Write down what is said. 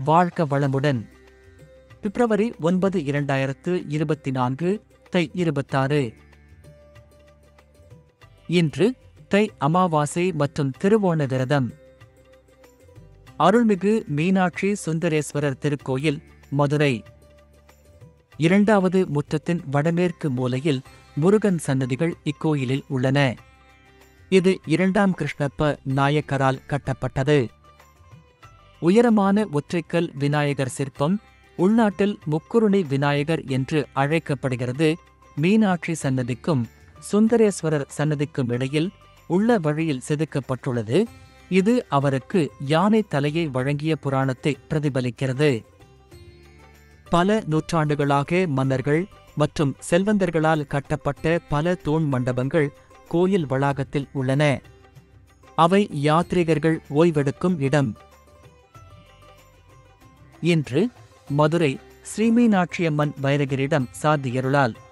வாழ்க்க வளமுடன் பிப்ரவரி ஒன்பது இரண்டாயிரத்து இருபத்தி நான்கு தை இருபத்தாறு இன்று தை அமாவாசை மற்றும் திருவோண விரதம் அருள்மிகு மீனாட்சி சுந்தரேஸ்வரர் திருக்கோயில் மதுரை இரண்டாவது முற்றத்தின் வடமேற்கு மூலையில் முருகன் சன்னதிகள் இக்கோயிலில் உள்ளன இது இரண்டாம் கிருஷ்ணப்ப நாயக்கரால் கட்டப்பட்டது உயரமான ஒற்றைக்கல் விநாயகர் சிற்பம் உள்நாட்டில் முக்குருணி விநாயகர் என்று அழைக்கப்படுகிறது மீனாட்சி சன்னதிக்கும் சுந்தரேஸ்வரர் சன்னதிக்கும் இடையில் உள்ள வழியில் செதுக்கப்பட்டுள்ளது இது அவருக்கு யானை தலையை வழங்கிய புராணத்தை பிரதிபலிக்கிறது பல நூற்றாண்டுகளாக மன்னர்கள் மற்றும் செல்வந்தர்களால் கட்டப்பட்ட பல தூண் மண்டபங்கள் கோயில் வளாகத்தில் உள்ளன அவை யாத்ரீகர்கள் ஓய்வெடுக்கும் இடம் இன்று மதுரை ஸ்ரீமீனாட்சியம்மன் வைரகிரிடம் சாத்தியருளால்